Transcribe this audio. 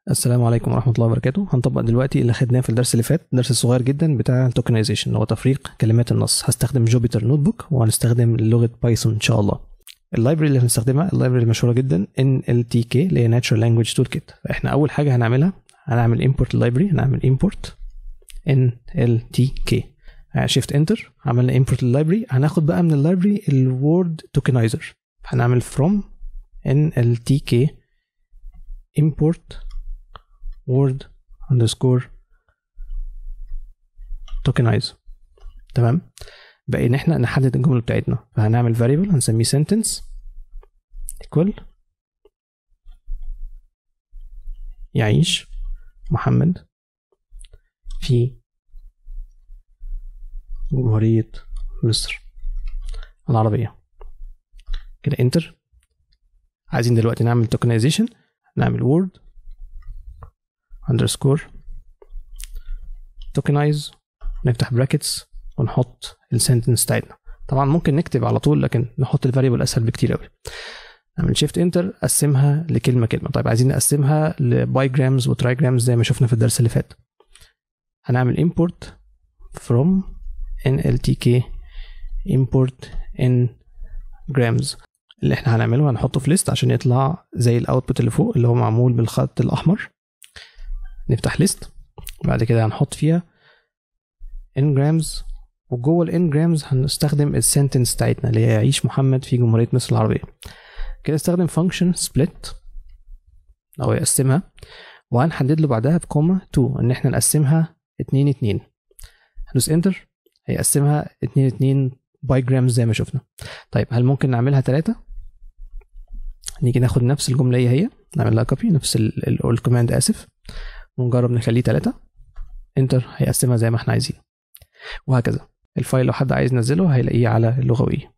السلام عليكم ورحمة الله وبركاته هنطبق دلوقتي اللي خدناه في الدرس اللي فات الدرس الصغير جدا بتاع التوكنايزيشن اللي هو تفريق كلمات النص هستخدم جوبيتر نوت بوك وهنستخدم لغة بايثون إن شاء الله اللايبرري اللي هنستخدمها اللايبرري المشهورة جدا NLTK اللي هي Natural Language Toolkit فإحنا أول حاجة هنعملها هنعمل import library هنعمل import NLTK شيفت انتر عملنا import اللايبرري هناخد بقى من اللايبرري الوورد توكنايزر هنعمل from NLTK import word underscore tokenize تمام بقى ان احنا نحدد الجمله بتاعتنا فهنعمل variable هنسميه sentence equal يعيش محمد في جمهورية مصر العربية كده انتر عايزين دلوقتي نعمل tokenization نعمل word underscore tokenize نفتح براكتس ونحط السنتنس بتاعتنا طبعا ممكن نكتب على طول لكن نحط الفاريبل اسهل بكتير قوي نعمل شيفت انتر قسمها لكلمه كلمه طيب عايزين نقسمها لبايجرامز وترايجرامز زي ما شفنا في الدرس اللي فات هنعمل import from nltk import in grams اللي احنا هنعمله هنحطه في ليست عشان يطلع زي الاوتبوت اللي فوق اللي هو معمول بالخط الاحمر نفتح ليست بعد كده هنحط فيها انجرامز وجوه الانجرامز هنستخدم السنتنس بتاعتنا اللي هي يعيش محمد في جمهورية مصر العربية كده استخدم فانكشن سبليت او يقسمها وهنحدد له بعدها بكوما 2 ان احنا نقسمها 2 2 هندوس انتر هيقسمها 2 2 باي جرامز زي ما شفنا طيب هل ممكن نعملها 3 نيجي ناخد نفس الجملة هي هي نعمل لها كوبي نفس الكوماند اسف ونجرب نخليه 3 انتر هيقسمها زي ما احنا عايزين وهكذا الفايل لو حد عايز ينزله هيلاقيه على اللغوية